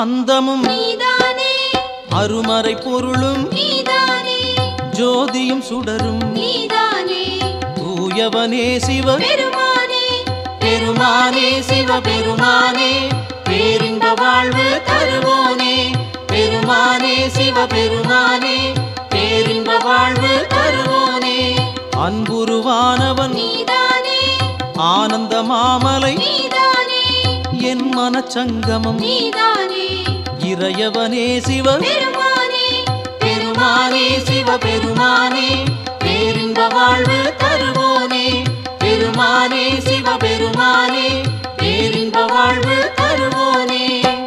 அந்தமும் நீதானே அருமறை பொருளும் நீதானே ஜோதியும் சுடரும் நீதானே தூயவனே சிவ பெருமானே பெருமானே சிவ பெருமானே பேரின்ப வாழ்வு தருவோனே பெருமானே சிவ பெருமானே பேரின்ப வாழ்வு தருவோனே அன்புருவானவன் நீதானே ஆனந்த மாமலை நீதானே என் மனச்சங்கமம் நீதானே இறையவனே சிவ பெருமானே பெருமானே சிவ பெருமானே பேரின்ப வாழ்வு தருவோனே பெருமானே சிவ பெருமானே பேரின்ப வாழ்வு தருவோனே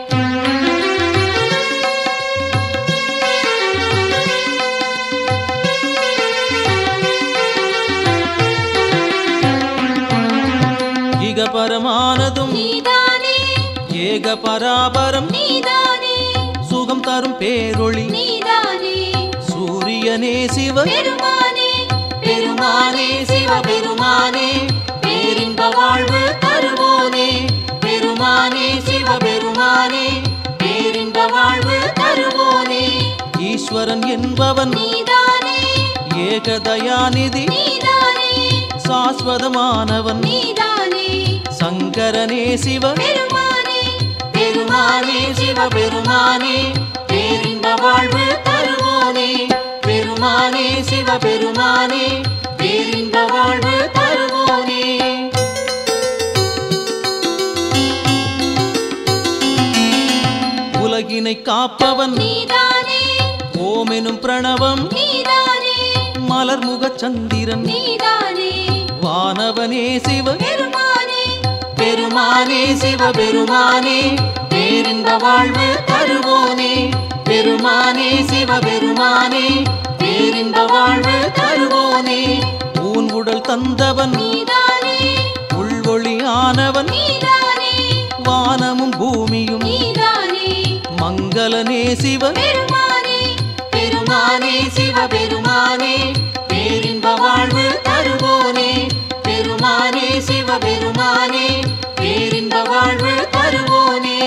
இக பரமானதும் நீதானே ஏக பராபரம் நீதானே சுகம் தரும் பேரொளி நீதானே சூரியனே சிவ பெருமானே பெருமானே சிவ பெருமானே பேரின்ப வாழ்வு தருவோனே பெருமானே சிவ பெருமானே பேரின்ப வாழ்வு தருவோனே ஈஸ்வரன் என்பவன் நீதானே ஏகதயாநிதி நீதானே சாஸ்வதமானவன் நீதானே சங்கரனே சிவ பெருமானே பெருமானே சிவ பெருமானே பேரின்ப வாழ்வு தருவோனே பெருமானே சிவ பெருமானே பேரின்ப வாழ்வு தருவோனே உலகினை காப்பவன் நீதானே ஓமெனும் பிரணவம் நீதானே மலர்முகச் சந்திரன் நீதானே வானவனே சிவ பெருமானே பெருமானே சிவ பெருமானே பேரின்ப வாழ்வு தருவோனே பெருமானே சிவ பெருமானே பேரின்ப வாழ்வு தருவோனே ஊன் உடல் தந்தவன் நீதானே உள்வொளியானவன் நீதானே வானமும் பூமியும் நீதானே மங்களனே சிவ பெருமானே பெருமானே சிவ பெருமானே பேரின்ப வாழ்வு தருவோனே பெருமானே சிவ பெருமானே பேரின்ப வாழ்வு தருவோனே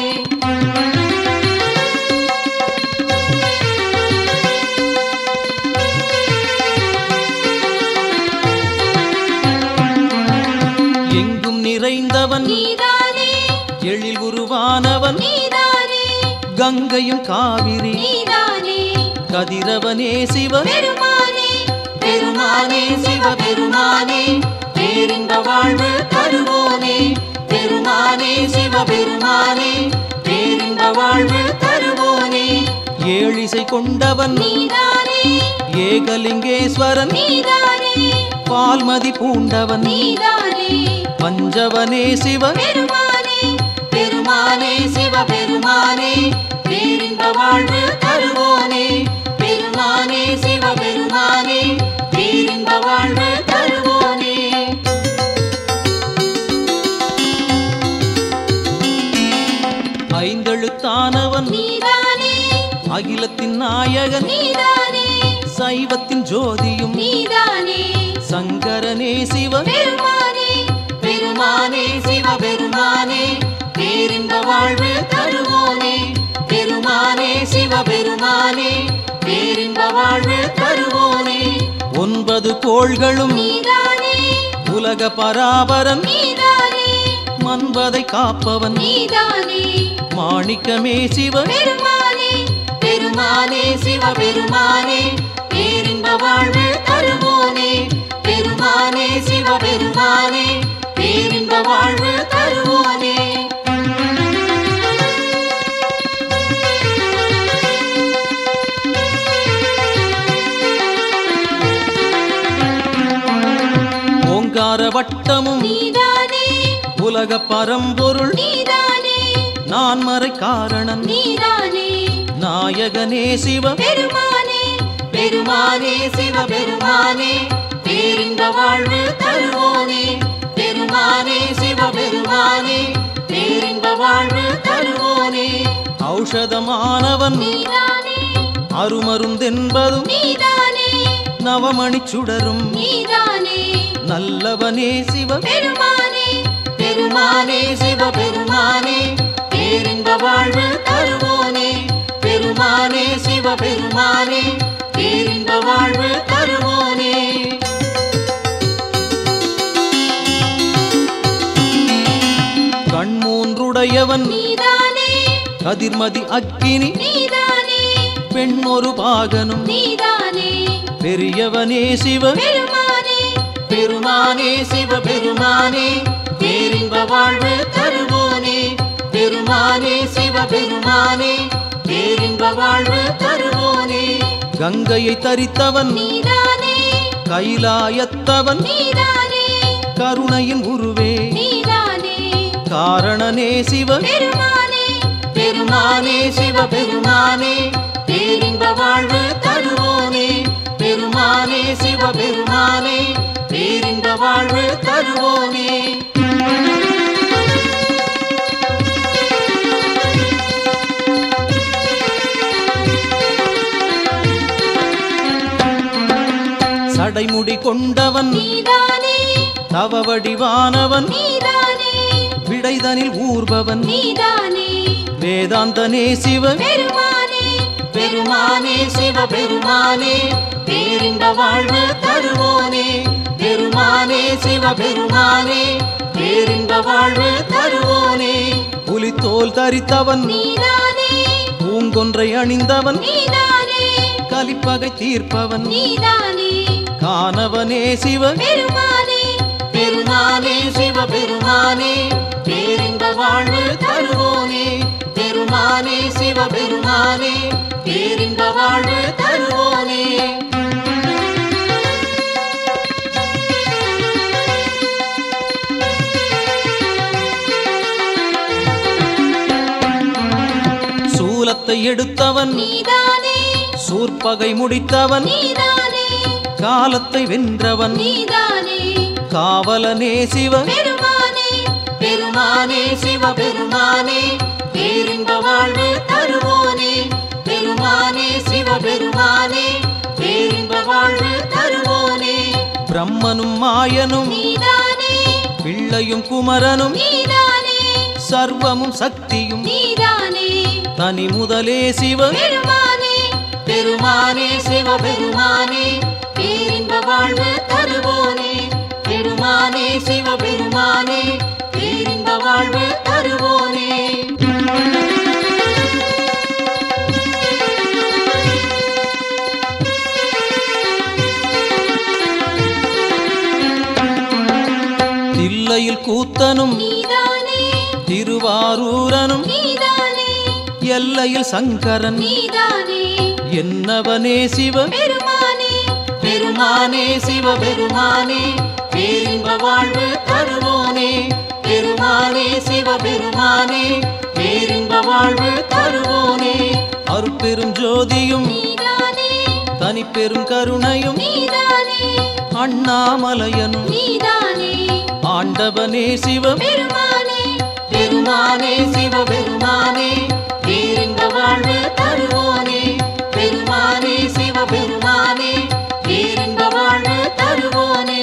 எங்கும் நிறைந்தவன் நீதானே எழில் உருவானவன் நீதானே கங்கையும் காவிரி நீதானே கதிரவனே சிவ பெருமானே பெருமானே சிவ பெருமானே பேரின்ப வாழ்வு தருவோனே பெருமானே சிவ பெருமானே பேரின்ப வாழ்வு தருவோனே ஏழிசை கொண்டவன் நீதானே ஏகலிங்கேஸ்வரன் நீதானே பால்மதி பூண்டவன் நீதானே பஞ்சவனே சிவ பெருமானே பெருமானே சிவ பெருமானே பேரின்ப வாழ்வு தருவோனே பெருமானே சிவ பெருமானே பேரின்ப வாழ்வு தருவோனே ஐந்தெழுத்தானவன் நீதானே அகிலத்தின் நாயகன் நீதானே சைவத்தின் ஜோதியும் நீதானே சங்கரனே சிவ பெருமானே பெருமானே சிவ பெருமானே பேரின்ப வாழ்வு தருவோனே பெருமானே சிவ பெருமானே பேரின்ப வாழ்வு தருவோனே ஒன்பது கோள்களும் நீதானே உலக பராபரன் நீதானே மன்பதை காப்பவன் நீதானே மாணிக்கமே சிவ பெருமானே பெருமானே சிவ பெருமானே பேரின்ப வாழ்வு தருவோனே பெருமானே சிவ பெருமானே பேரின்ப வாழ்வு தருவோனே ஓங்கார வட்டமும் நீதானே உலக பரம்பொருள் நீதானே நான் மறை காரணன் நீதானே நாயகனே சிவ பெருமானே பெருமானே சிவ பெருமானே பேரின்ப வாழ்வு தருவோனே பெருமானே சிவ பெருமானே பேரின்ப வாழ்வு தருவோனே ஔஷதமானவன் நீதானே அருமருந்தென்பதும் நீதானே நவமணி சுடரும் நீதானே நல்லவனே சிவ பெருமானே பெருமானே சிவ பெருமானே பேரின்ப வாழ்வு தருவோனே சிவபெருமானே பேரின்ப வாழ்வு தருவோனே கண்மூன்றுடையவன் நீதானே கதிர்மதி அக்கினி நீதானே பெண்ணொரு பாகனும் நீதானே பெரியவனே சிவ பெருமானே பெருமானே சிவபெருமானே பேரின்ப வாழ்வு தருவோனே பெருமானே சிவபெருமானே பேரின்ப வாழ்வு தருவோனே கங்கையை தரித்தவன் நீதானே கைலாயத்தவன் நீதானே கருணையின் உருவே நீதானே காரணனே சிவ பெருமானே பெருமானே சிவபெருமானே பேரின்ப வாழ்வு தருவோனே பெருமானே சிவபெருமானே பேரின்ப வாழ்வு தருவோனே சடைமுடி கொண்டவன் நீதானே தவ வடிவானவன் நீதானே விடைதனில் ஊர்பவன் நீதானே வேதாந்தனே சிவ பெருமானே பெருமானே சிவபெருமானே பேரின்ப வாழ்வு தருவோனே பெருமானே சிவபெருமானே பேரின்ப வாழ்வு தருவோனே புலித்தோல் தரித்தவன் நீதானே பூங்கொன்றை அணிந்தவன் நீதானே கலிப்பகை தீர்ப்பவன் நீதானே காணவனே சிவ பெருமானே பெருமானே சிவபெருமானே பேரின்ப வாழ்வு தருவோனே பெருமானே சிவபெருமானே பேரின்ப வாழ்வு தருவோனே சூலத்தை எடுத்தவன் நீதானே சூர்பகை முடித்தவன் நீதானே காலத்தை வென்றவன் நீதானே காவலனே சிவ பெருமானே பெருமானே சிவபெருமானே பேரின்ப வாழ்வு தருவோனே பெருமானே சிவபெருமானே பேரின்ப வாழ்வு தருவோனே பிரம்மனும் மாயனும் நீதானே பிள்ளையும் குமரனும் நீதானே சர்வமும் சக்தியும் நீதானே தனி முதலே சிவ பெருமானே பெருமானே சிவபெருமானே பேரின்ப வாழ்வு தருவோனே பெருமானே சிவபெருமானே பேரின்ப வாழ்வு தருவோனே தில்லையில் கூத்தனும் நீதானே திருவாரூரனும் நீதானே எல்லையில் சங்கரன் நீதானே என்னவனே சிவ பெருமானே பெருமானே சிவபெருமானே பேரின்ப வாழ்வு தருவோனே பெருமானே சிவபெருமானே பேரின்ப வாழ்வு தருவோனே அருட்பெரும் ஜோதியும் நீதானே தனிப்பெரும் கருணையும் நீதானே அண்ணாமலையனும் நீதானே ஆண்டவனே சிவ பெருமானே பெருமானே சிவபெருமானே பேரின்ப வாழ்வு தருவோனே பெருமானே சிவபெருமானே பேரின்ப வாழ்வு தருவோனே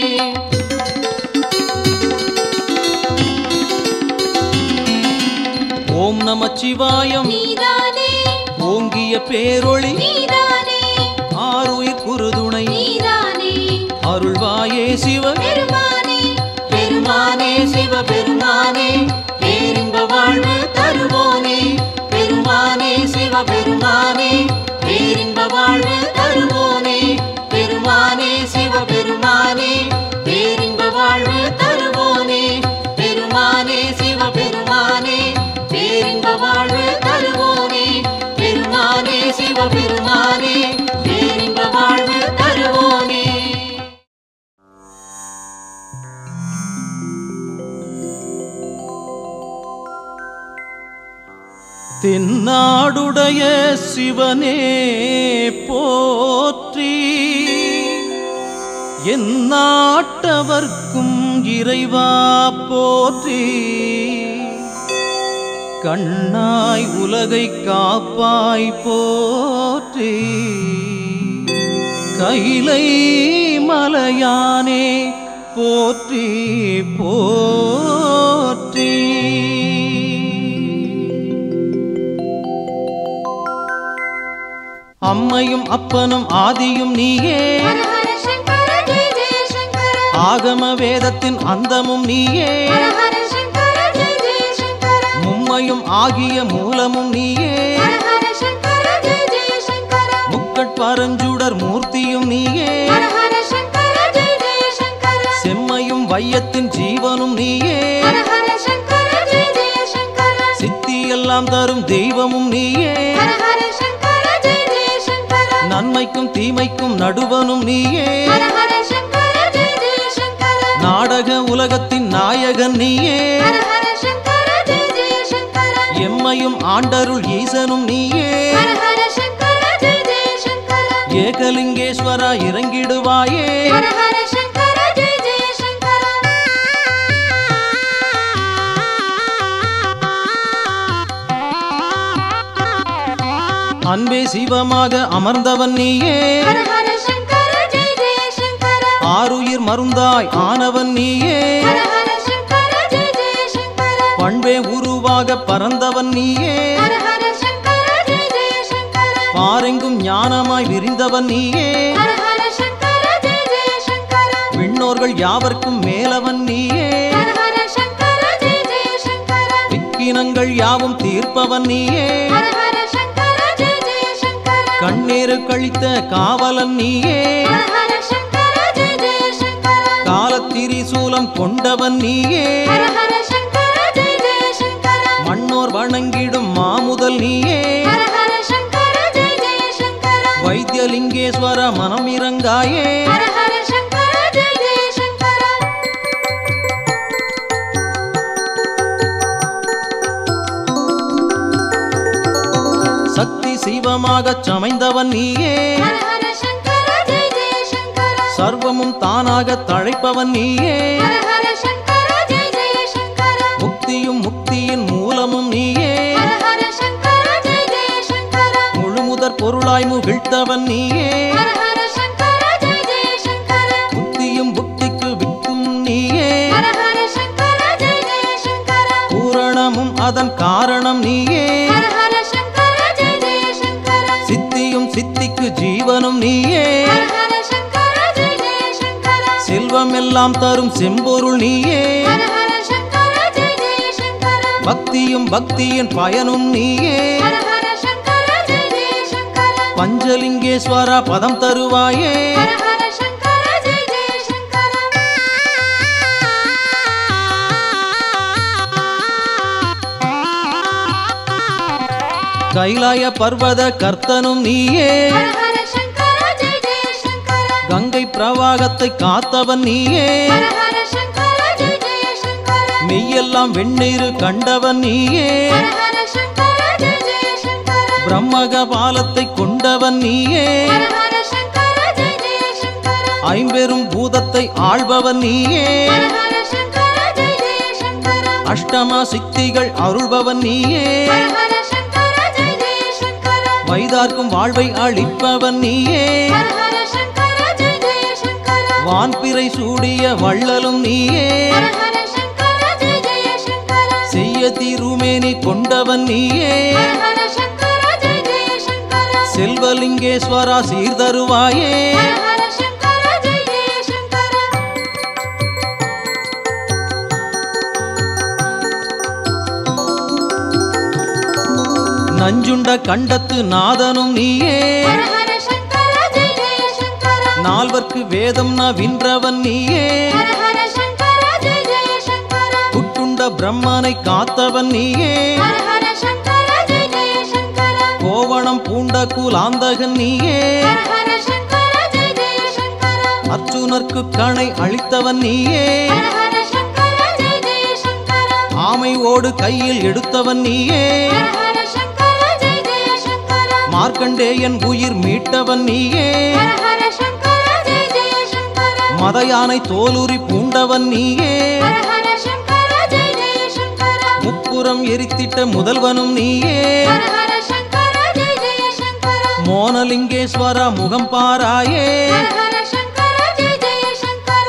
ஓம் நமச்சிவாயம் நீதானே ஓங்கிய பேரொளி நீதானே ஆருயிர் குருதுணை நீதானே அருள்வாயே சிவ பெருமானே பெருமானே சிவபெருமானே பேரின்ப வாழ்வு தருவோனே பெருமானே சிவபெருமானே பேரின்ப வாழ்வு தருவோனே பெருமானே சிவபெருமானே பேரின்ப வாழ்வு தருவோனே பெருமானே சிவபெருமானே பேரின்ப வாழ்வு தருவோனே பெருமானே சிவபெருமானே பேரின்ப வாழ்வு தருவோனே தென்னாடுடைய சிவனே போற்றி என் நாட்டவர்க்கும் இறைவா போற்றி கண்ணாய் உலகை காப்பாய் போற்றி கைலை மலையானே போற்றி போற்றி அம்மையும் அப்பனும் ஆதியும் நீயே ஹர ஹர சங்கர ஜெய ஜெய சங்கர ஆகம வேதத்தின் அந்தமும் நீயே ஹர ஹர சங்கர ஜெய ஜெய சங்கர மும்மையும் ஆகிய மூலமும் நீயே ஹர ஹர சங்கர ஜெய ஜெய சங்கர முக்கட்பரஞ்சுடர் மூர்த்தியும் நீயே ஹர ஹர சங்கர ஜெய ஜெய சங்கர செம்மையும் வையத்தின் ஜீவனும் நீயே ஹர ஹர சங்கர ஜெய ஜெய சங்கர சித்தி எல்லாம் தரும் தெய்வமும் நீயே ஹர ஹர சங்கர ஜெய ஜெய சங்கர நன்மைக்கும் தீமைக்கும் நடுவனும் நீயே ஹர ஹர சங்கர ஜெய ஜெய சங்கர நாடக உலகத்தின் நாயகன் நீயே ஹர ஹர சங்கர ஜெய ஜெய சங்கர எம்மையும் ஆண்டருள் ஈசனும் நீயே ஹர ஹர சங்கர ஜெய ஜெய சங்கர ஏகலிங்கேஸ்வரா இறங்கிடுவாயே ஹர ஹர சங்கர ஜெய ஜெய சங்கர அன்பே சிவமாக அமர்ந்தவன் நீயே ஹர ஹர சங்கர ஜெய ஜெய சங்கர ஆருயிர் மருந்தாய் ஆனவன் நீயே ஹர ஹர சங்கர ஜெய ஜெய சங்கர பண்பே உருவாக பறந்தவன் நீயே ஹர ஹர சங்கர ஜெய ஜெய சங்கர பாரெங்கும் ஞானமாய் விரிந்தவன் நீயே ஹர ஹர சங்கர ஜெய ஜெய சங்கர விண்ணோர்கள் யாவர்க்கும் மேலவன் நீயே ஹர ஹர சங்கர ஜெய ஜெய சங்கர விக்கினங்கள் யாவும் தீர்ப்பவன் நீயே ஹர ஹர சங்கர ஜெய ஜெய சங்கர கண்ணீரு கழித்த காவலன் நீயே ஹர ஹர சங்கர ஜெய ஜெய சங்கர காலத்திரிசூலம் கொண்டவன் நீயே ஹர ஹர சங்கர ஜெய ஜெய சங்கர மண்ணோர் வணங்கிடும் மாமுதல் நீயே ஹர ஹர சங்கர ஜெய ஜெய சங்கர வைத்தியலிங்கேஸ்வர மனம் இறங்காயே ஹர ஹர சங்கர ஜெய ஜெய சங்கர சக்தி சிவமாகச் சமைந்தவன் நீயே ஹர ஹர சங்கர ஜெய ஜெய சங்கர சர்வமும் தானாக தழைப்பவன் நீயே ஹர ஹர சங்கர ஜெய ஜெய சங்கர முக்தியும் முக்தியின் மூலமும் நீயே ஹர ஹர சங்கர ஜெய ஜெய சங்கர முழுமுதற் பொருளாய் முகிழ்த்தவன் நீயே ஹர ஹர சங்கர ஜெய ஜெய சங்கர புத்தியும் புத்திக்கு வித்தும் நீயே ஹர ஹர சங்கர ஜெய ஜெய சங்கர பூரணமும் அதன் காரணம் நீயே ஹர ஹர சங்கர ஜெய ஜெய சங்கர சித்தியும் சித்திக்கு ஜீவனும் நீயே ஹர ஹர சங்கர ஜெய ஜெய சங்கர செல்வம் எல்லாம் தரும் செம்பொருள் நீயே ஹர ஹர சங்கர ஜெய ஜெய சங்கர பக்தியும் பக்தியின் பயனும் நீயே ஹர ஹர சங்கர ஜெய ஜெய சங்கர பஞ்சலிங்கேஸ்வரா பதம் தருவாயே ஹர ஹர சங்கர ஜெய ஜெய சங்கர கைலாய பர்வத கர்த்தனும் நீயே ஹர ஹர சங்கர ஜெய ஜெய சங்கர கங்கை பிரவாகத்தை காத்தவன் நீயே ஹர ஹர சங்கர ஜெய ஜெய சங்கர மெய்யெல்லாம் வெண்ணீரு கண்டவன் நீயே ஹர ஹர சங்கர ஜெய ஜெய சங்கர பிரம்மக பாலத்தை கொண்டவன் நீயே ஹர ஹர சங்கர ஜெய ஜெய சங்கர ஐம்பெரும் பூதத்தை ஆள்பவன் நீயே ஹர ஹர சங்கர ஜெய ஜெய சங்கர அஷ்டமா சித்திகள் அருள்பவன் நீயே ஹர ஹர சங்கர ஜெய ஜெய சங்கர வைதார்க்கும் வாழ்வை அளிப்பவன் நீயே ஹர ஹர சங்கர ஜெய ஜெய சங்கர வான்பிறை சூடிய வள்ளலும் நீயே ஹர ஹர சங்கர ஜெய ஜெய சங்கர செய்ய தீருமேனி கொண்டவன் நீயே ஹர ஹர சங்கர ஜெய ஜெய சங்கர செல்வலிங்கேஸ்வரா சீர்தருவாயே ஹர ஹர சங்கர ஜெய ஜெய சங்கர நஞ்சுண்ட கண்டத்து நாதனும் நீயே ஹர ஹர சங்கர ஜெய ஜெய சங்கர நால்வர்க்கு வேதம் நான் வின்றவன் நீயே ஹர ஹர சங்கர ஜெய ஜெய சங்கர புட்டுண்ட பிரம்மனை காத்தவன் நீயே ஹர ஹர சங்கர ஜெய ஜெய சங்கர கோவணம் பூண்ட குலாந்தகன் நீயே ஹர ஹர சங்கர ஜெய ஜெய சங்கர அர்ஜுனர்க்கு கணை அளித்தவன் நீயே ஹர ஹர சங்கர ஜெய ஜெய சங்கர ஆமை ஓடு கையில் எடுத்தவன் நீயே ஹர ஹர சங்கர ஜெய ஜெய சங்கர மார்க்கண்டேயன் உயிர் மீட்டவன் நீயே ஹர ஹர சங்கர ஜெய ஜெய சங்கர மத யானை தோலுரி பூண்டவன் நீயே ஹர ஹர சங்கர ஜெய ஜெய சங்கர முப்புறம் எரித்திட்ட முதல்வனும் நீயே ஹர ஹர சங்கர ஜெய ஜெய சங்கர மோனலிங்கேஸ்வரா முகம் பாராயே ஹர ஹர சங்கர ஜெய ஜெய சங்கர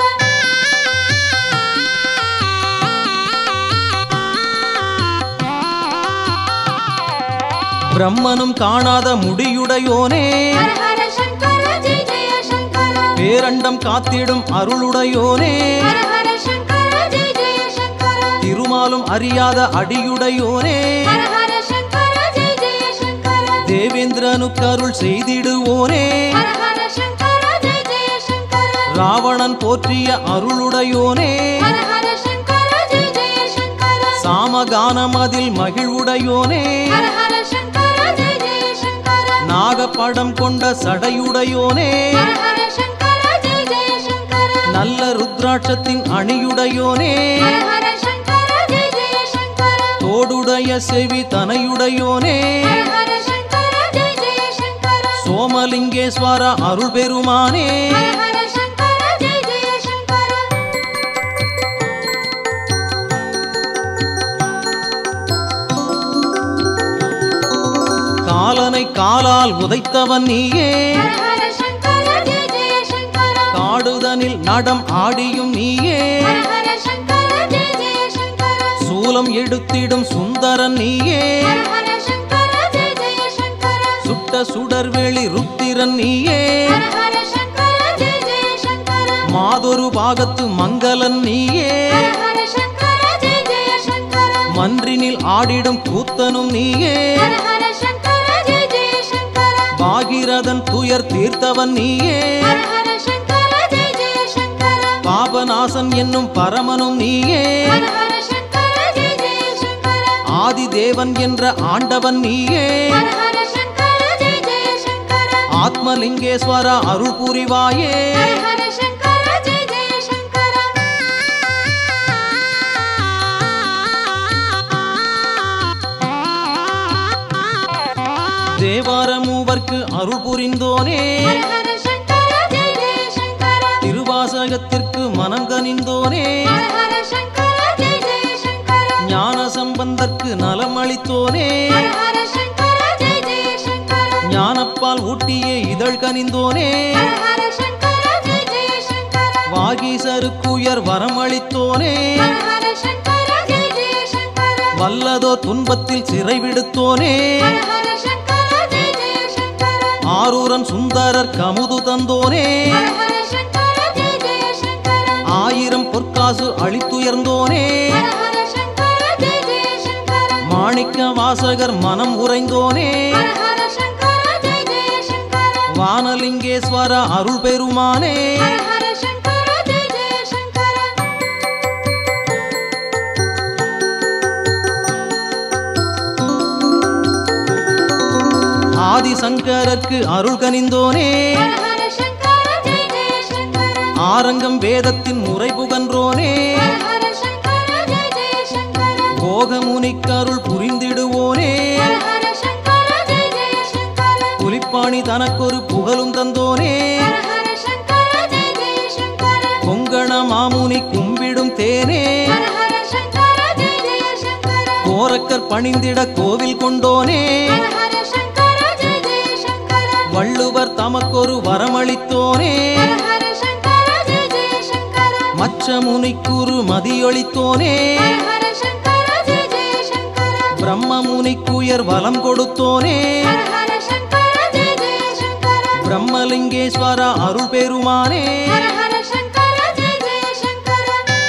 பிரம்மனும் காணாத முடியுடையோனே ஹர ஹர சங்கர ஜெய ஜெய சங்கர பேரண்டம் காத்திடும் அருளுடையோனே ஹர ஹர சங்கர ஜெய ஜெய சங்கர திருமாலும் அறியாத அடியுடையோனே ஹர ஹர சங்கர ஜெய ஜெய சங்கர தேவேந்திரனுக்கு அருள் செய்திடுவோனே ஹர ஹர சங்கர ஜெய ஜெய சங்கர ராவணன் போற்றிய அருளுடையோனே ஹர ஹர சங்கர ஜெய ஜெய சங்கர சாமகானம் அதில் மகிழ்வுடையோனே ஹர ஹர சங்கர ஜெய ஜெய சங்கர நாகப்படம் கொண்ட சடையுடையோனே ஹர ஹர சங்கர ஜெய ஜெய சங்கர நல்ல ருத்ராட்சத்தின் அணியுடையோனே ஹர ஹர சங்கர ஜெய ஜெய சங்கர தோடுடைய செவி தனையுடையோனே ஹர ஹர சங்கர ஜெய ஜெய சங்கர சோமலிங்கேஸ்வர அருள் பெருமானே ஹர ஹர சங்கர ஜெய ஜெய சங்கர காலனை காலால் உதைத்தவன் நீயே ஹர ஹர சங்கர ஜெய ஜெய சங்கர காடுதனில் நடம் ஆடியும் நீயே ஹர ஹர சங்கர ஜெய ஜெய சங்கர சூலம் எடுத்திடும் சுந்தரன் நீயே ஹர ஹர சங்கர ஜெய ஜெய சங்கர சுட்ட சுடர்வெளி ருத்திரன் நீயே ஹர ஹர சங்கர ஜெய ஜெய சங்கர மாதொரு பாகத்து மங்களன் நீயே ஹர ஹர சங்கர ஜெய ஜெய சங்கர மன்றினில் ஆடிடும் கூத்தனும் நீயே ஹர ஹர சங்கர ஜெய ஜெய சங்கர பாகிரதன் துயர் தீர்த்தவன் நீயே ஹர ஹர சங்கர ஜெய ஜெய சங்கர பாபநாசன் என்னும் பரமனும் நீயே ஹர ஹர சங்கர ஜெய ஜெய சங்கர ஆதி தேவன் என்ற ஆண்டவன் நீயே ஹர ஹர சங்கர ஜெய ஜெய சங்கர ஆத்மலிங்கேஸ்வர அருள் புரிவாயே ஹர ஹர சங்கர ஜெய ஜெய சங்கர தேவார மூவர்க்கு அருள் புரிந்தோனே ஹர ஹர சங்கர ஜெய ஜெய சங்கர திருவாசகத்திற்கு மனம் கனிந்தோனே ஹர ஹர சங்கர ஜெய ஜெய சங்கர ஞான சம்பந்தற்கு நலம் அளித்தோனே ஹர ஹர சங்கர ஜெய ஜெய சங்கர ஞானப்பால் ஊட்டியே இதழ் கனிந்தோனே ஹர ஹர சங்கர ஜெய ஜெய சங்கர வாகீசருக்குயர் வரம் அளித்தோனே ஹர ஹர சங்கர ஜெய ஜெய சங்கர வல்லதோ துன்பத்தில் சிறை விடுத்தோனே ஹர ஹர சங்கர ஜெய ஜெய சங்கர ஆரூரன் சுந்தரர் கமுது தந்தோனே ஹர ஹர சங்கர ஜெய ஜெய சங்கர ஆயிரம் பொற்காசு அளித்துயர்ந்தோனே ஹர ஹர சங்கர ஜெய ஜெய சங்கர மாணிக்க வாசகர் மனம் உறைந்தோனே ஹர ஹர சங்கர ஜெய ஜெய சங்கர வானலிங்கேஸ்வர அருள் பெருமானே ஹர ஹர சங்கர ஜெய ஜெய சங்கர ஆதிசங்கரர்க்கு அருள் கனிந்தோனே ஹர ஹர சங்கர ஜெய ஜெய சங்கர ஆரங்கம் வேதத்தின் முறை புகன்றோனே ஹர ஹர சங்கர ஜெய ஜெய சங்கர போகமுனிக்கு அருள் புரிந்திடுவோனே ஹர ஹர சங்கர ஜெய ஜெய சங்கர புலிப்பாணி தனக்கொரு புகழும் தந்தோனே ஹர ஹர சங்கர ஜெய ஜெய சங்கர கொங்கண மாமுனி கும்பிடும் தேனே ஹர ஹர சங்கர ஜெய ஜெய சங்கர கோரக்கர் பணிந்திட கோவில் கொண்டோனே ஹர ஹர சங்கர ஜெய ஜெய சங்கர வள்ளுவர் தமக்கொரு வரமளித்தோனே ஹர ஹர சங்கர ஜெய ஜெய சங்கர மச்ச முனிக்குரு மதியொளித்தோனே ஹர ஹர சங்கர ஜெய ஜெய சங்கர பிரம்ம முனிக்குயர் வலம் கொடுத்தோனே ஹர ஹர சங்கர ஜெய ஜெய சங்கர பிரம்மலிங்கேஸ்வர அருள் பெருமானே ஹர ஹர சங்கர ஜெய ஜெய சங்கர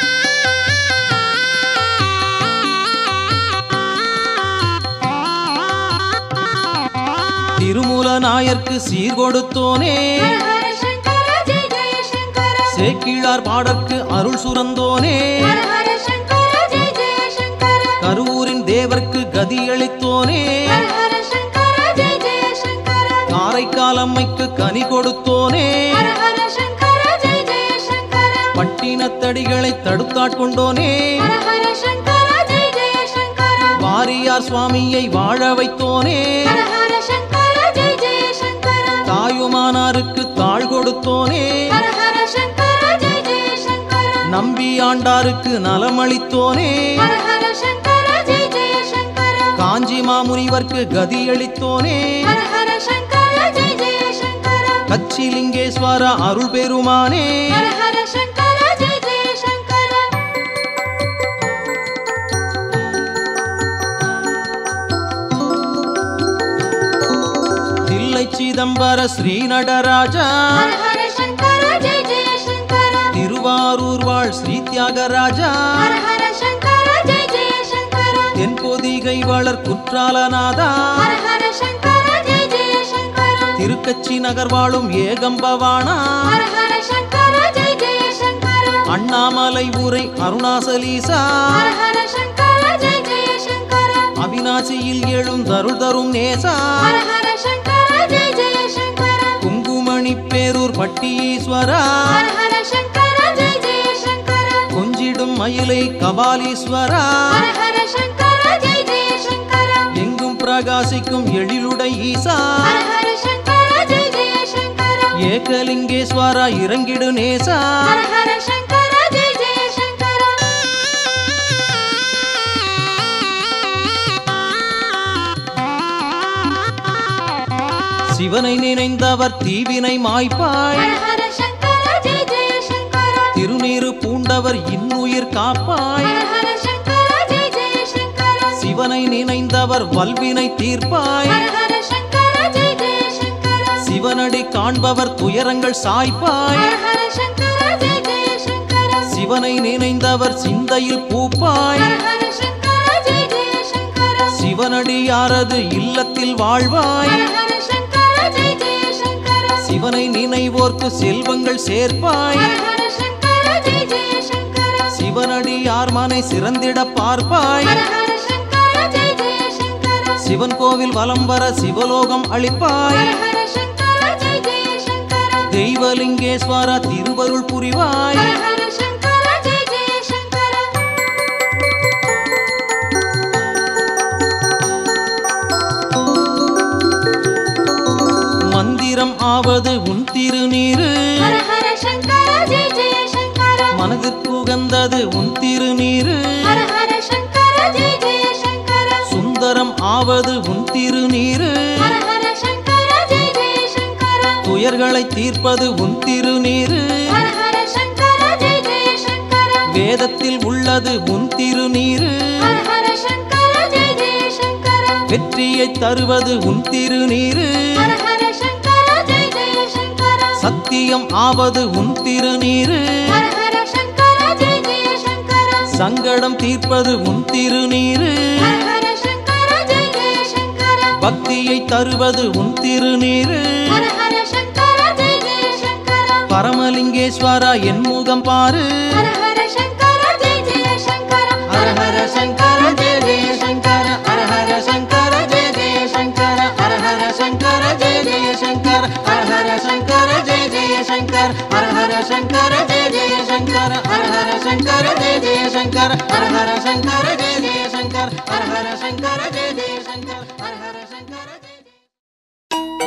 திருமூல நாயர்க்கு சீர் கொடுத்தோனே ஹர ஹர சங்கர ஜெய ஜெய சங்கர சேக்கிழார் பாடற்கு அருள் சுரந்தோனே ஹர ஹர சங்கர ஜெய ஜெய சங்கர கருவூரின் தேவர்க்கு கதியளித்தோனே ஹர ஹர சங்கர ஜெய ஜெய சங்கர காரைக்கால் அம்மைக்கு கனி கொடுத்தோனே ஹர ஹர சங்கர ஜெய ஜெய சங்கர பட்டினத்தடிகளை தடுத்தாட்கொண்டோனே ஹர ஹர சங்கர ஜெய ஜெய சங்கர வாரியார் சுவாமியை வாழ வைத்தோனே ஹர ஹர சங்கர ஜெய ஜெய சங்கர தாயுமானாருக்கு தாழ் கொடுத்தோனே ஹர ஹர சங்கர ஜெய ஜெய சங்கர நம்பி ஆண்டாருக்கு நலமளித்தோனே ஹர ஹர சங்கர ஜெய ஜெய சங்கர காஞ்சி மாமுனிவர்க்கு கதியளித்தோனே ஹர ஹர சங்கர ஜெய ஜெய சங்கர கச்சிலிங்கேஸ்வர அருள் பெருமானே ஹர ஹர சங்கர ஜெய ஜெய சங்கர சிதம்பர ஸ்ரீநடராஜா ஹர ஹர சங்கர ஜெய ஜெய சங்கர திருவாரூர் வாழ் ஸ்ரீ தியாகராஜா ஹர ஹர சங்கர ஜெய ஜெய சங்கர தென்பொதிகை வளர் குற்றாலநாதா ஹர ஹர சங்கர ஜெய ஜெய சங்கர திருக்கச்சி நகர் வாழும் ஏகம்பவானா ஹர ஹர சங்கர ஜெய ஜெய சங்கர அண்ணாமலை ஊரை அருணாசலீசா ஹர ஹர சங்கர ஜெய ஜெய சங்கர அவிநாசியில் எழும் தருள் தரும் நேசா ஹர ஹர சங்கர ஜெய ஜெய சங்கர குங்குமணி பேரூர் பட்டீஸ்வரா ஹர ஹர சங்கர ஜெய ஜெய சங்கர கொஞ்சிடும் மயிலை கபாலீஸ்வரா ஹர ஹர சங்கர ஜெய ஜெய சங்கர எங்கும் பிரகாசிக்கும் எழிலுடை ஈசா ஹர ஹர சங்கர ஜெய ஜெய சங்கர ஏகலிங்கேஸ்வரா இறங்கிடு நேசா ஹர ஹர சங்கர ஜெய ஜெய சங்கர சிவனை நினைந்தவர் தீவினை மாய்ப்பாய் ஹர ஹர சங்கர ஜெய ஜெய சங்கர திருநீறு பூண்டவர் இன்னுயிர் காப்பாய் ஹர ஹர சங்கர ஜெய ஜெய சங்கர சிவனை நினைந்தவர் வல்வினை தீர்ப்பாய் ஹர ஹர சங்கர ஜெய ஜெய சங்கர சிவனடி காண்பவர் துயரங்கள் சாய்ப்பாய் ஹர ஹர சங்கர ஜெய ஜெய சங்கர சிவனை நினைந்தவர் சிந்தையில் பூப்பாய் ஹர ஹர சங்கர ஜெய ஜெய சங்கர சிவனடியாரது இல்லத்தில் வாழ்வாய் ஹர ஹர சங்கர ஜெய ஜெய சங்கர சிவனை நினைவோர்க்கு செல்வங்கள் சேர்ப்பாய் ஹர ஹர சங்கர ஜெய ஜெய சங்கர சிவனடியார் மனை சிறந்திட பார்ப்பாய் ஹர ஹர சங்கர ஜெய ஜெய சங்கர சிவன் கோவில் வலம் வர சிவலோகம் அளிப்பாய் ஹர ஹர சங்கர ஜெய ஜெய சங்கர தெய்வலிங்கேஸ்வரா திருவருள் புரிவாய் ஹர ஹர சங்கர ஜெய ஜெய சங்கர மந்திரம் ஆவது உன் திருநீரு ஹர ஹர சங்கர ஜெய ஜெய சங்கர மனதிற்கு உகந்தது உன் திருநீரு ஹர ஹர சங்கர ஜெய ஜெய சங்கர சுந்தரம் ஆவது உன் திருநீரு ஹர ஹர சங்கர ஜெய ஜெய சங்கர துயர்களை தீர்ப்பது உன் திருநீரு ஹர ஹர சங்கர ஜெய ஜெய சங்கர வேதத்தில் உள்ளது உன் திருநீரு ஹர ஹர சங்கர ஜெய ஜெய சங்கர வெற்றியை தருவது உன் திருநீரு ஹர ஹர சங்கர ஜெய ஜெய சங்கர சத்தியம் ஆவது உன் திருநீரு ஹர ஹர சங்கர ஜெய ஜெய சங்கர சங்கடம் தீர்ப்பது உன் திருநீரு ஹர ஹர சங்கர ஜெய ஜெய சங்கர பக்தியை தருவது உன் திருநீரு ஹர ஹர சங்கர ஜெய ஜெய சங்கர பரமலிங்கேஸ்வரா என் முகம் பாரு ஹர ஹர சங்கர ஜெய ஜெய சங்கர ஹர ஹர சங்கர ஜெய ஜெய சங்கர ஹர ஹர சங்கர ஜெய ஜெய சங்கர ஹர ஹர சங்கர ஜெய ஜெய சங்கர ஹர ஹர சங்கர ஜெய ஜெய சங்கர ஹர ஹர சங்கர ஜெய ஜெய சங்கர ஹர ஹர சங்கர ஜெய ஜெய சங்கர ஹர ஹர சங்கர ஜெய ஜெய சங்கர ஹர ஹர சங்கர ஜெய ஜெய சங்கர ஹர ஹர சங்கர ஜெய ஜெய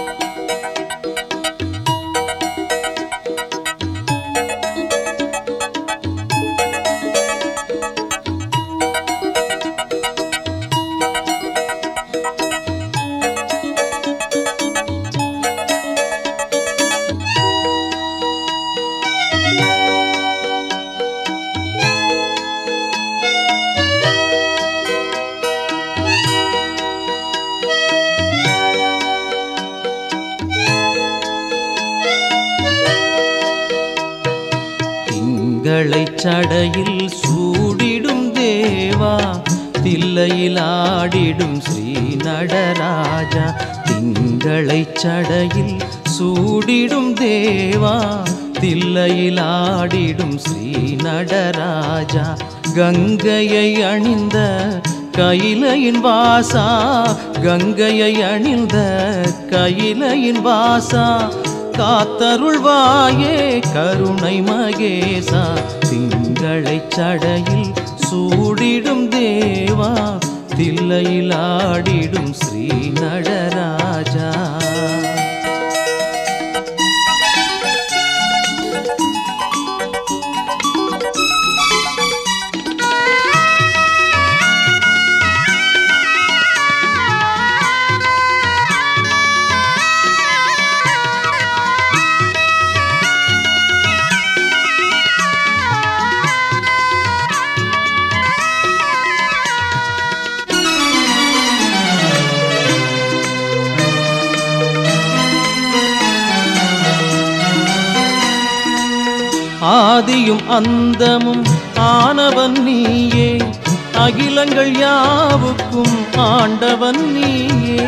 திங்களை சடையில் சூடிடும் தேவா தில்லையில் ஆடிடும் ஸ்ரீ நடராஜா திங்களை சடையில் சூடிடும் தேவா தில்லையில் ஆடிடும் ஸ்ரீ நடராஜா கங்கையை அணிந்த கையிலையின் வாசா கங்கையை அணிந்த கையிலையின் வாசா காத்தருள்வாயே கருணை மகேசா திங்களை சடையில் சூடிடும் தேவா தில்லையில் ஆடிடும் ஸ்ரீ நடராஜா ஆதியும் அந்தமும் ஆனவன் நீயே அகிலங்கள் யாவுக்கும் ஆண்டவன் நீயே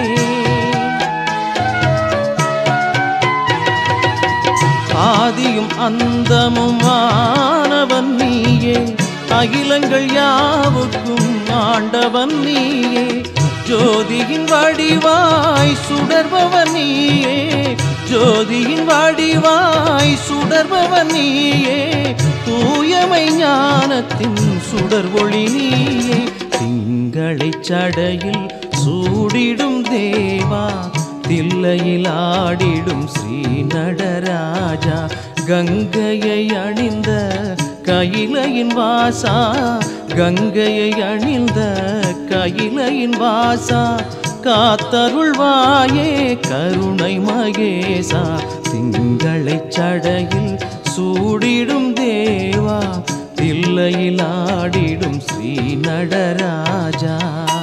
ஆதியும் அந்தமும் ஆனவன் நீயே அகிலங்கள் யாவுக்கும் ஆண்டவன் நீயே ஜோதியின் வடிவாய் சுடர்பவன் நீயே ஜோதியின் வடிவாய் சுடர்பவன் நீயே தூயமை ஞானத்தின் சுடர் ஒளி நீயே திங்களைச் சடையில் சூடிடும் தேவா தில்லையில் ஆடிடும் ஸ்ரீ நடராஜா கங்கையை அணிந்த கையிலையின் வாசா கங்கையை அணிந்த கையிலையின் வாசா காத்தருள்வாயே கருணை மகேசா திங்களைச் சடையில் சூடிடும் தேவா தில்லையில் ஆடிடும் ஸ்ரீ நடராஜா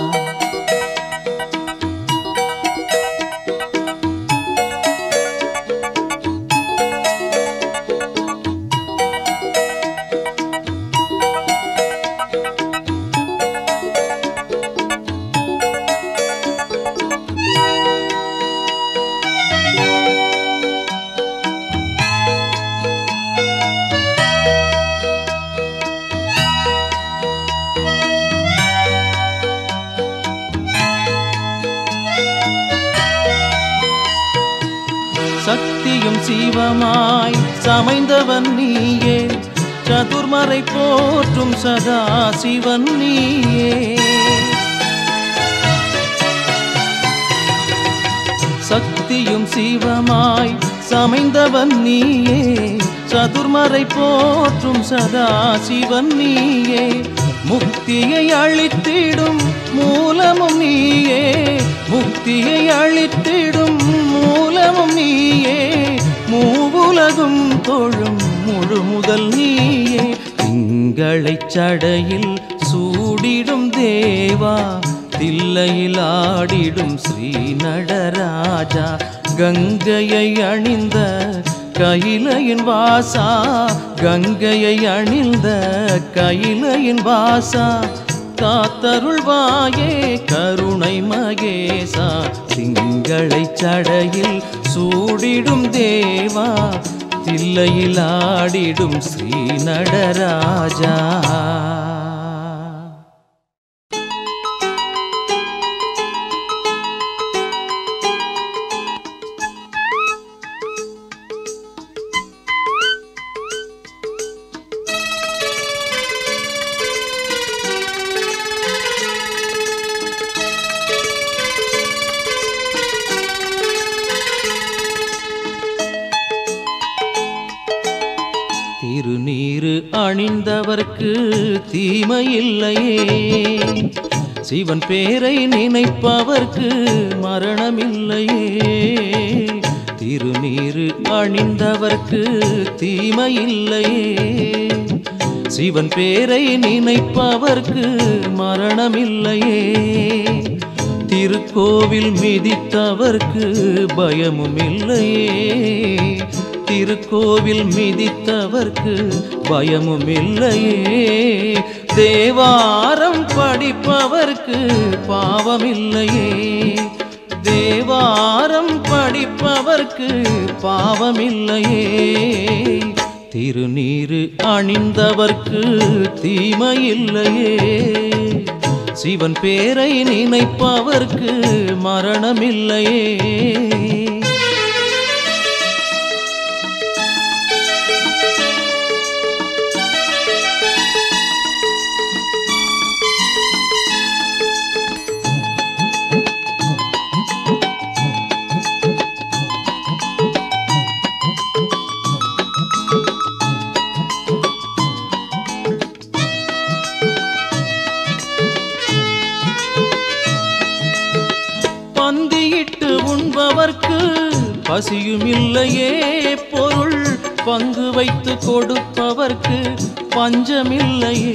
சக்தியும் சிவமாய் சமைந்தவன் நீயே சதுர்மறை போற்றும் சதா சிவன் நீயே சக்தியும் சிவமாய் சமைந்தவன் நீயே சதுர்மறை போற்றும் சதா சிவன் நீயே முக்தியை அளித்திடும் மூலமும் நீயே முக்தியை அளித்திடும் மூலமும் நீயே மூவுலகும் தொழும் முழு முதல் நீயே திங்களைச் சடையில் சூடிடும் தேவா தில்லையில் ஆடிடும் ஸ்ரீ நடராஜா கங்கையை அணிந்த கையிலையின் வாசா கங்கையை அணிந்த கையிலையின் வாசா காத்தருள்வாயே கருணை மகேசா திங்களைச் சடையில் சூடிடும் தேவா தில்லையில் ஆடிடும் ஸ்ரீ நடராஜா திருநீரு அணிந்தவர்க்கு தீமையில்லையே சிவன் பேரை நினைப்பவர்க்கு மரணமில்லையே திருநீரு அணிந்தவர்க்கு தீமையில்லையே சிவன் பேரை நினைப்பவர்க்கு மரணமில்லையே திருக்கோவில் மிதித்தவர்க்கு பயமும் இல்லையே திருக்கோவில் மிதித்தவர்க்கு பயமும் இல்லையே தேவாரம் படிப்பவர்க்கு பாவமில்லையே தேவாரம் படிப்பவர்க்கு பாவமில்லையே திருநீரு அணிந்தவர்க்கு தீமையில்லையே சிவன் பேரை நினைப்பவர்க்கு மரணமில்லையே பந்தியிட்டு உண்பவர்க்கு பசியும் இல்லையே பொருள் பங்கு வைத்து கொடுப்பவர்க்கு பஞ்சமில்லையே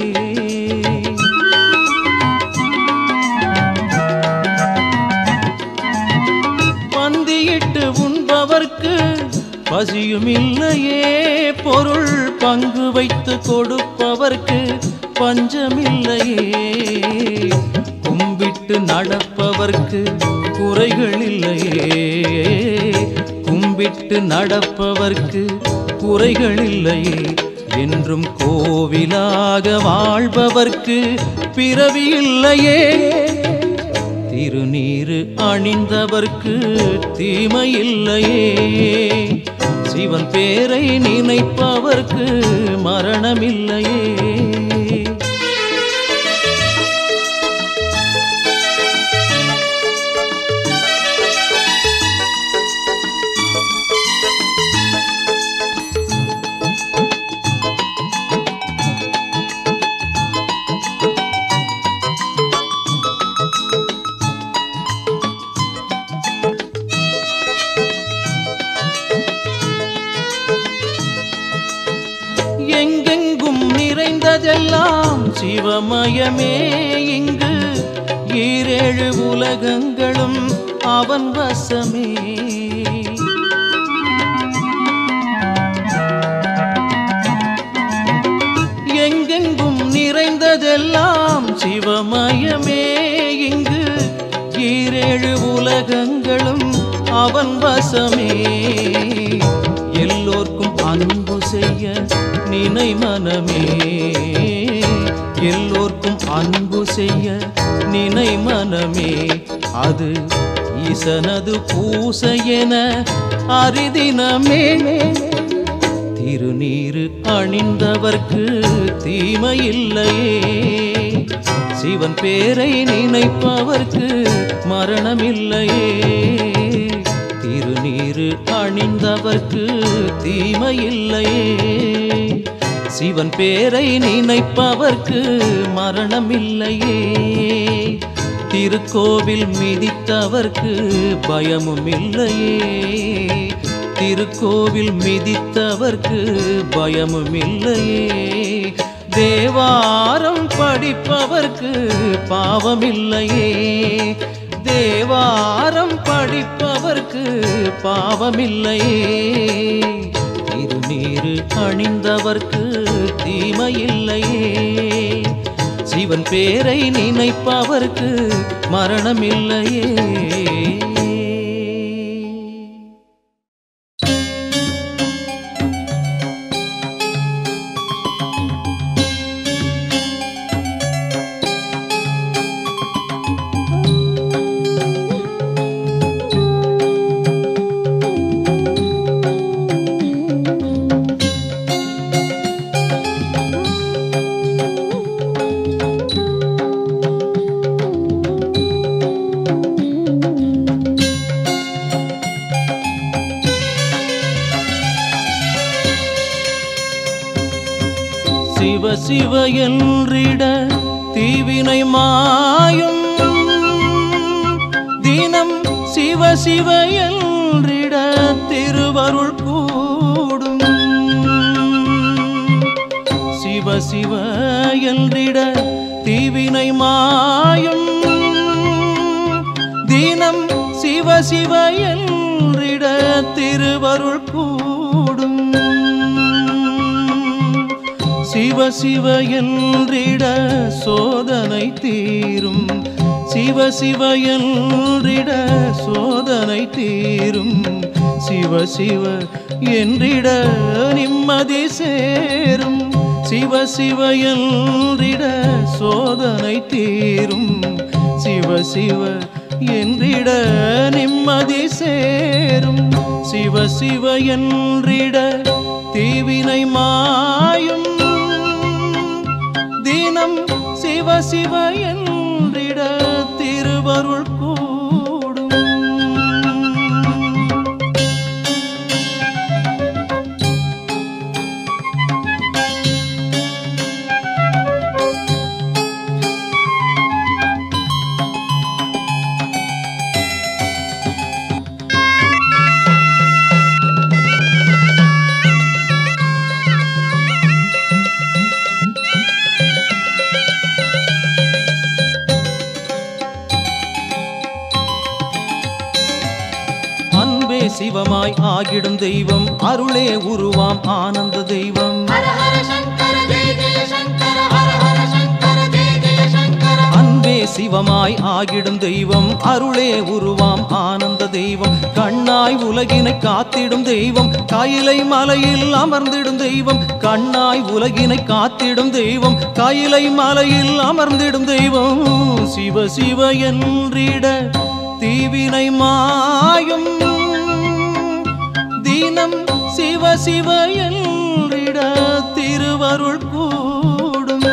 பந்தியிட்டு உண்பவர்க்கு பசியும் இல்லையே பொருள் பங்கு வைத்து கொடுப்பவர்க்கு பஞ்சமில்லையே கும்பிட்டு நடப்பவர்க்கு குறைகள் இல்லையே கும்பிட்டு நடப்பவர்க்கு குறைகள் இல்லையே என்றும் கோவிலாக வாழ்பவர்க்கு பிறவி இல்லையே திருநீரு அணிந்தவர்க்கு தீமை இல்லையே சிவன் பேரை நினைப்பவர்க்கு மரணமில்லையே எங்கெங்கும் நிறைந்ததெல்லாம் சிவமயமே இங்கு ஈரேழு உலகங்களும் அவன் வசமே எங்கெங்கும் நிறைந்ததெல்லாம் சிவமயமே இங்கு ஈரேழு உலகங்களும் அவன் வசமே எல்லோர்க்கும் அன்பு செய்ய நினை மனமே எல்லோர்க்கும் அன்பு செய்ய நினை மனமே அது ஈசனது பூசை என அரிதினமே திருநீரு அணிந்தவர்க்கு தீமையில்லையே சிவன் பேரை நினைப்பவர்க்கு மரணமில்லையே திருநீரு அணிந்தவர்க்கு தீமையில்லையே சிவன் பேரை நினைப்பவர்க்கு மரணமில்லையே திருக்கோவில் மிதித்தவர்க்கு பயமும் இல்லையே திருக்கோவில் மிதித்தவர்க்கு பயமும் இல்லையே தேவாரம் படிப்பவர்க்கு பாவமில்லையே தேவாரம் படிப்பவர்க்கு பாவமில்லையே திருநீரு அணிந்தவர்க்கு தீமையில்லையே சிவன் பேரை நினைப்பவர்க்கு மரணமில்லையே சிவ சிவ என்றிட தீவினை மாயும் தினம் சிவ சிவ என்றிட திருவருள் கூடும் சிவ சிவ என்றிட தீவினை மாயும் தினம் சிவ சிவ என்றிட திருவருள் கூடும் சிவ சிவ என்றிட சோதனை தீரும் சிவ சிவ என்றிட சோதனை தீரும் சிவ சிவ என்றிட நிம்மதி சேரும் சிவ சிவ என்றிட சோதனை தீரும் சிவ சிவ என்றிட நிம்மதி சேரும் சிவ சிவ என்றிட தீவினை மாயும் தினம் சிவ சிவ என்றிட திருவருள் கூடும் சிவமாய் ஆகிடும் தெய்வம் அருளே உருவாம் ஆனந்த தெய்வம் ஹர ஹர சங்கர ஜெய ஜெய சங்கர ஹர ஹர சங்கர ஜெய ஜெய சங்கர அன்பே சிவமாய் ஆகிடும் தெய்வம் அருளே உருவாம் ஆனந்த தெய்வம் கண்ணாய் உலகினை காத்திடும் தெய்வம் கையிலை மலையில் அமர்ந்திடும் தெய்வம் கண்ணாய் உலகினை காத்திடும் தெய்வம் கையிலை மலையில் அமர்ந்திடும் தெய்வம் சிவ சிவ என்றிட தீவினை மாயும் தினம் சிவ சிவ என்றிட திருவருள் கூடும்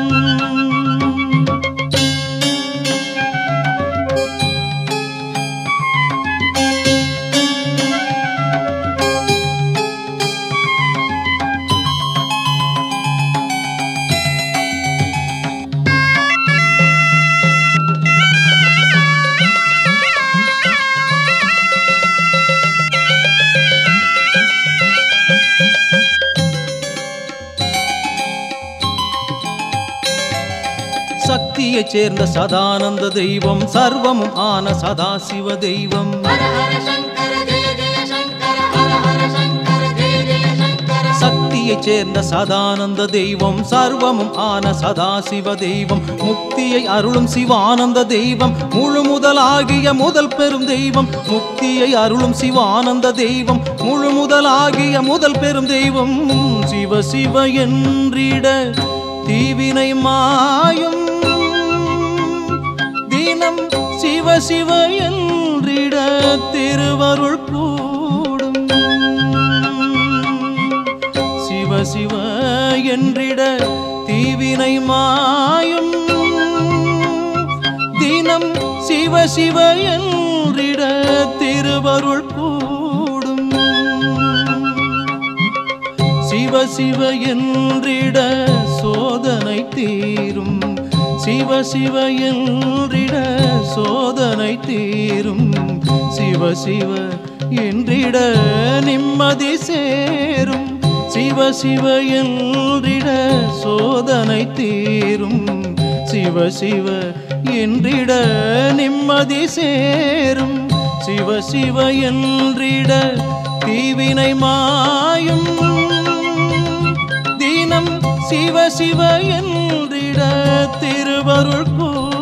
சக்தியைச் சேர்ந்த சதானந்த தெய்வம் சர்வமும் ஆன சதாசிவ தெய்வம் ஹர ஹர சங்கர ஜெய ஜெய சங்கர ஹர ஹர சங்கர ஜெய ஜெய சங்கர சக்தியைச் சேர்ந்த சதானந்த தெய்வம் சர்வமும் ஆன சதாசிவ தெய்வம் முக்தியை அருளும் சிவானந்த தெய்வம் முழு முதலாகிய முதல் பெரும் தெய்வம் முக்தியை அருளும் சிவானந்த தெய்வம் முழு முதலாகிய முதல் பெரும் தெய்வம் சிவ சிவ என்றிட தீவினை மாயும் தினம் சிவ சிவ என்றிட திருவருள் கூடும் சிவ சிவ என்றிட தீவினை மாயும் தினம் சிவ சிவ என்றிட திருவருள் கூடும் சிவ சிவ என்றிட சோதனை தீரும் சிவ சிவ என்றிட சோதனை தீரும் சிவ சிவ என்றிட நிம்மதி சேரும் சிவ சிவ என்றிட சோதனை தீரும் சிவ சிவ என்றிட நிம்மதி சேரும் சிவ சிவ என்றிட தீவினை மாயும் தினம் சிவ சிவ என்றிட திருவருள் கூ